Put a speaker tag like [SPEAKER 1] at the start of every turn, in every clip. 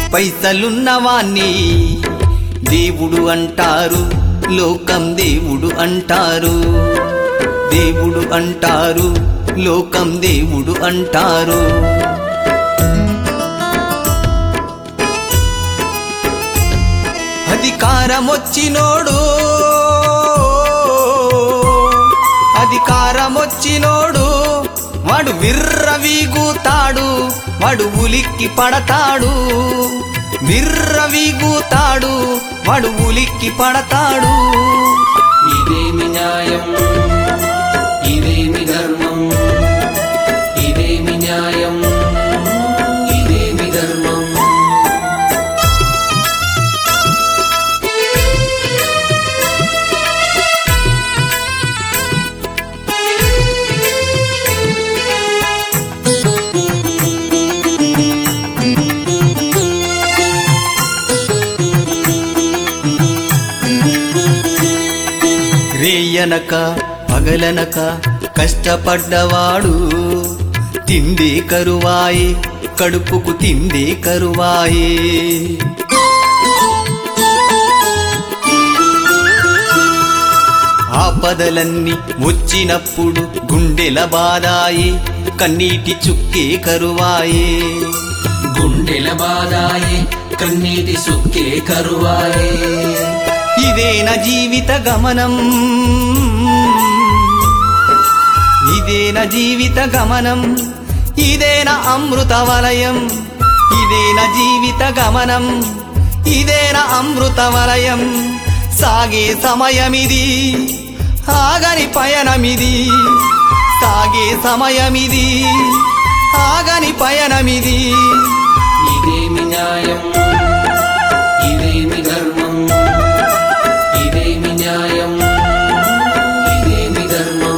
[SPEAKER 1] పైసలున్నవాణ్ణి దేవుడు అంటారు లోకం దేవుడు అంటారు దేవుడు అంటారు లోకం దేవుడు అంటారు అధికారమొచ్చినోడు అధికారమొచ్చినోడు వాడు విర్రవీగుతాడు వాడు ఉలిక్కి పడతాడు విర్రవీగుతాడు వాడు ఉలిక్కి పడతాడు
[SPEAKER 2] ఇదేమి న్యాయం ఇదేమి ధర్మం ఇదేమి న్యాయం ఇదేమి ధర్మం
[SPEAKER 1] రేయనక పగలనక కష్టపడ్డవాడు తిండే కరువాయే కడుపుకు తిండే కరువాయే ఆపదలన్నీ వచ్చినప్పుడు గుండెల బాదాయే కన్నీటి చుక్కే కరువాయే
[SPEAKER 2] గుండెల బాధాయే కన్నీటి సుక్కే కరువాయే
[SPEAKER 1] ఇదేన జీవిత గమనం ఇదేన జీవిత గమనం ఇదేన అమృత వలయం ఇదేన జీవిత గమనం ఇదేన అమృత వలయం సాగే సమయమిది ఆగని పయనమిది సాగే సమయమిది ఆగని పయనమిది
[SPEAKER 2] ఇదేమి న్యాయం ఇదేమి ధర్మం ఇదేమి న్యాయం ఇదేమి ధర్మం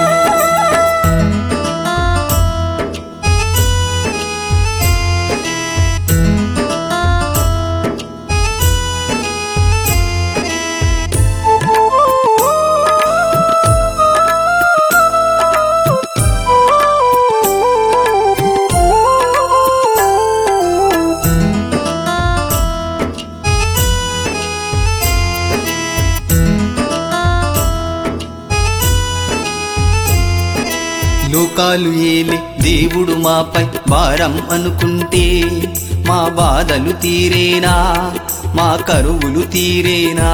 [SPEAKER 1] లోకాలు ఏలే దేవుడు మాపై భారం అనుకుంటే మా బాధలు తీరేనా మా కరువులు తీరేనా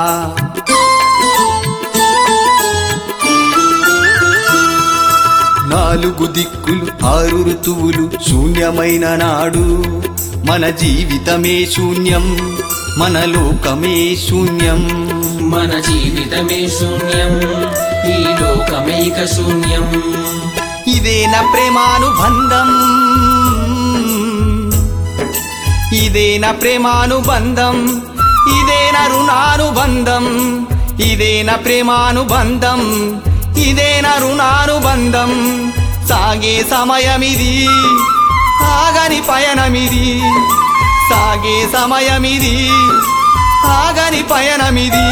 [SPEAKER 1] నాలుగు దిక్కులు ఆరు ఋతువులు శూన్యమైన నాడు మన జీవితమే శూన్యం మన లోకమే శూన్యం
[SPEAKER 2] మన జీవితమే శూన్యం ఈ లోకమేక శూన్యం
[SPEAKER 1] ఇదేన ప్రేమానుబంధం ఇదేన ప్రేమానుబంధం ఇదేన రుణానుబంధం ఇదేన ప్రేమానుబంధం ఇదేన రుణానుబంధం సాగే సమయమిది ఆగని పయనమిది సాగే సమయమిది ఆగని పయనమిది